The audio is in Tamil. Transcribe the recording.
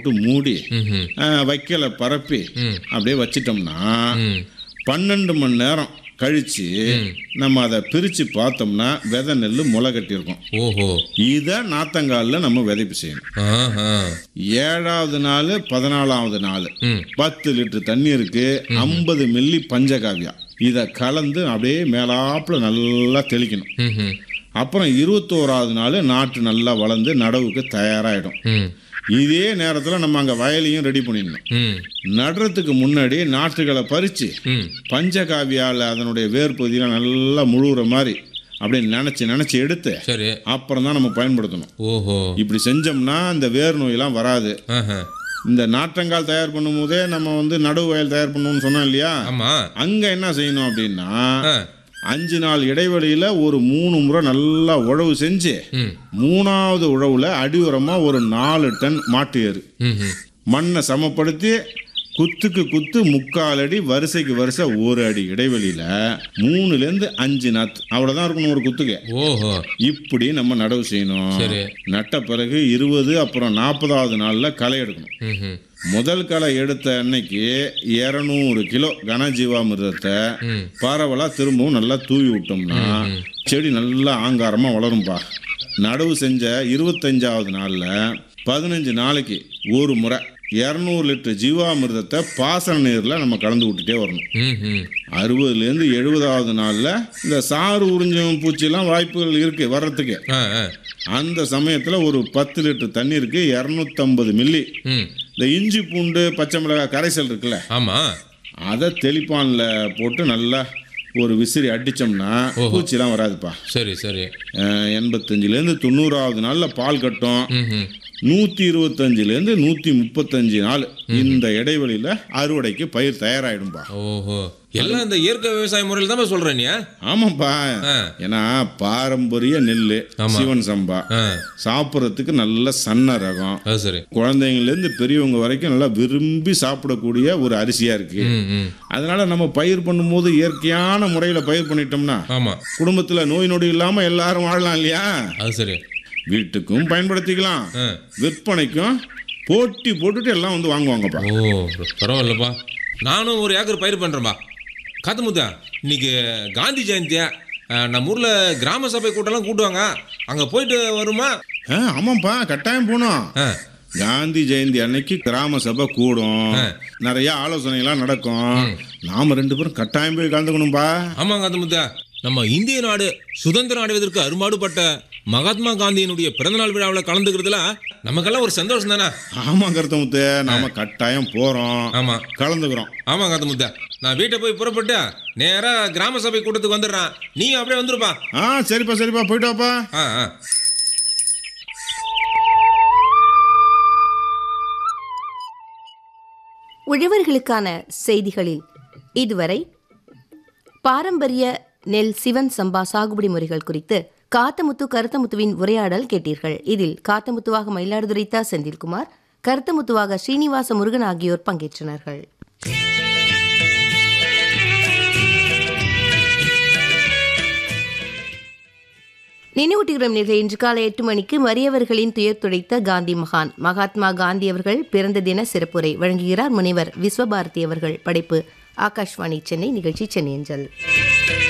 போட்டு மூடி ம்ஹும். அஹ், வைக்கலை பரப்பி ம். அப்படியே வச்சிட்டோம்னா ம். பன்னெண்டு மணி நேரம் கழிச்சு நம்ம அதை பிரித்து பார்த்தோம்னா விதை நெல் முளை கட்டியிருக்கோம் ஓஹோ இதை நாத்தங்காலில் நம்ம விதைப்பு செய்யணும் ஆஹா. ஏழாவது நாள் பதினாலாவது நாள் ம். பத்து லிட்டர் தண்ணீருக்கு ஐம்பது மில்லி பஞ்சகாவியா இதை கலந்து அப்படியே மேலாப்புல நல்லா தெளிக்கணும் ம்ஹும். அப்புறம் இருபத்தோராவது நாள் நாற்று நல்லா வளர்ந்து நடவுக்கு தயாராகிடும் ம். இதே நேரத்தில் நம்ம அங்கே வயலையும் ரெடி பண்ணிடணும் ம். நடுறதுக்கு முன்னாடி நாற்றுகளை பறித்து ம். பஞ்சகாவியால் அதனுடைய வேர் பகுதியில் நல்லா முழுகிற மாதிரி அப்படியே நினச்சி நினச்சி எடுத்து சரி அப்புறம் தான் நம்ம பயன்படுத்தணும் ஓஹோ இப்படி செஞ்சோம்னா இந்த வேர் நோயெல்லாம் வராது ஆஹா. இந்த நாற்றங்கால் தயார் பண்ணும்போதே நம்ம வந்து நடுவு வயல் தயார் பண்ணணும்னு சொன்னோம் இல்லையா ஆமா அங்கே என்ன செய்யணும் அப்படின்னா ஆ. அஞ்சு நாள் இடைவெளியில் ஒரு மூணு முறை நல்லா உழவு செஞ்சு ம். மூணாவது உழவுல அடி உரமாக ஒரு நாலு டன் மாட்டு ஏறு ம்ஹும். மண்ணை சமப்படுத்தி குத்துக்கு குத்து முக்கால் அடி வரிசைக்கு வரிசை ஒரு அடி இடைவெளியில் மூணுலேருந்து அஞ்சு நாத்து அவ்வளோதான் இருக்கணும் ஒரு குத்துக்கு ஓஹோ இப்படி நம்ம நடவு செய்யணும் சரி. நட்ட பிறகு இருபது அப்புறம் நாற்பதாவது நாளில் களை எடுக்கணும் ம்ஹும். முதல் களை எடுத்த அன்னைக்கு இரநூறு கிலோ கனஜீவாமிர்தத்தை ம். பரவலாக திரும்பவும் நல்லா தூவி விட்டோம்னா செடி நல்லா ஆங்காரமாக வளரும்பா நடவு செஞ்ச இருபத்தஞ்சாவது நாளில் பதினஞ்சு நாளைக்கு ஒரு முறை இரநூறு லிட்டர் ஜீவாமிர்தத்தை பாசன நீரில் நம்ம கலந்து விட்டுட்டே வரணும் ம்ஹும். அறுபதுலேருந்து எழுபதாவது நாளில் இந்த சாறு உறிஞ்சும் பூச்சிலாம் வாய்ப்புகள் இருக்குது வர்றதுக்கு ஆ, ஆ. அந்த சமயத்தில் ஒரு பத்து லிட்டர் தண்ணீருக்கு இரநூத்தம்பது மில்லி ம். இந்த இஞ்சி பூண்டு பச்சை மிளகாய் கரைசல் இருக்குல்ல ஆமா அதை தெளிப்பானில் போட்டு நல்லா ஒரு விசிறி அடித்தோம்னா பூச்சிலாம் வராதுப்பா சரி சரி அஹ், எண்பத்தஞ்சுலேருந்து தொண்ணூறாவது நாளில் பால் கட்டும் ம்ஹும். நூற்றி இருபத்தஞ்சிலேருந்து நூற்றி முப்பத்தஞ்சு நாள் இந்த இடைவெளியில் அறுவடைக்கு பயிர் தயாராகிடும்பா ஓஹோ எல்லாம் இந்த இயற்கை விவசாய முறையில் தான் சொல்ற நீ ஆமாப்பா ஆ. ஏன்னா பாரம்பரிய நெல் சிவன் சம்பா ஆ. சாப்பிட்றதுக்கு நல்ல சன்ன ரகம் அது சரி குழந்தைங்கள்லேருந்து பெரியவங்க வரைக்கும் நல்லா விரும்பி சாப்பிடக்கூடிய ஒரு அரிசியாக இருக்குது ம் ம் அதனால நம்ம பயிர் பண்ணும்போது இயற்கையான முறையில் பயிர் பண்ணிட்டோம்னா ஆமா குடும்பத்தில் நோய் நொடி இல்லாமல் எல்லாரும் வாழலாம் இல்லையா அது சரி வீட்டுக்கும் பயன்படுத்திக்கலாம் ஆ. விற்பனைக்கும் போட்டி போட்டுட்டு எல்லாம் வந்து வாங்குவாங்கப்பா ஓ பரவாயில்லப்பா நானும் ஒரு ஏக்கர் பயிர் பண்ணுறேன்பா காத்தமுத்தா இன்னைக்கு காந்தி ஜெயந்தியா அஹ், நம்ம ஊரில் கிராம சபை கூட்டம்லாம் கூட்டுவாங்க அங்கே போயிட்டு வருமா ஆ ஆமாப்பா கட்டாயம் போகணும் ஆ காந்தி ஜெயந்தி அன்னைக்கு கிராம சபை கூடும் நிறைய ஆலோசனைலாம் நடக்கும் நாம ரெண்டு பேரும் கட்டாயம் போய் கலந்துக்கணும்பா ஆமாங்க காத்தமுத்தா நம்ம இந்திய நாடு சுதந்திரம் அடைவதற்கு அரும்பாடுபட்ட மகாத்மா காந்தியினுடைய பிறந்தநாள் விழாவில் கலந்துக்கிறதுல நமக்கெல்லாம் ஒரு சந்தோஷம் தானே ஆமாம் கருத்தமுத்து நாம கட்டாயம் போறோம் ஆமாம் கலந்துக்கிறோம் ஆமாம் காத்தமுத்தா நான் வீட்டை போய் புறப்பட்டு நேராக கிராம சபை கூட்டத்துக்கு வந்துடுறேன் நீ அப்படியே வந்துருப்பா ஆ சரிப்பா சரிப்பா போயிட்டு வாப்பா ஆ ஆ உழவர்களுக்கான செய்திகளில் இதுவரை பாரம்பரிய நெல் சிவன் சம்பா சாகுபடி முறைகள் குறித்து காத்தமுத்து கருத்தமுத்துவின் உரையாடல் கேட்டீர்கள் இதில் காத்தமுத்துவாக மயிலாடுதுறை தா செந்தில்குமார் கருத்தமுத்துவாக ஸ்ரீனிவாச முருகன் ஆகியோர் பங்கேற்றனர்கள் நினைவூட்டுகிறோம் நிகழ்ச்சி இன்று காலை எட்டு மணிக்கு வறியவர்களின் துயர் துடைத்த காந்தி மகான் மகாத்மா காந்தி அவர்கள் பிறந்த தின சிறப்புரை வழங்குகிறார் முனைவர் விஸ்வபாரதி அவர்கள் படைப்பு ஆகாஷ்வாணி சென்னை நிகழ்ச்சி சென்னை அஞ்சல்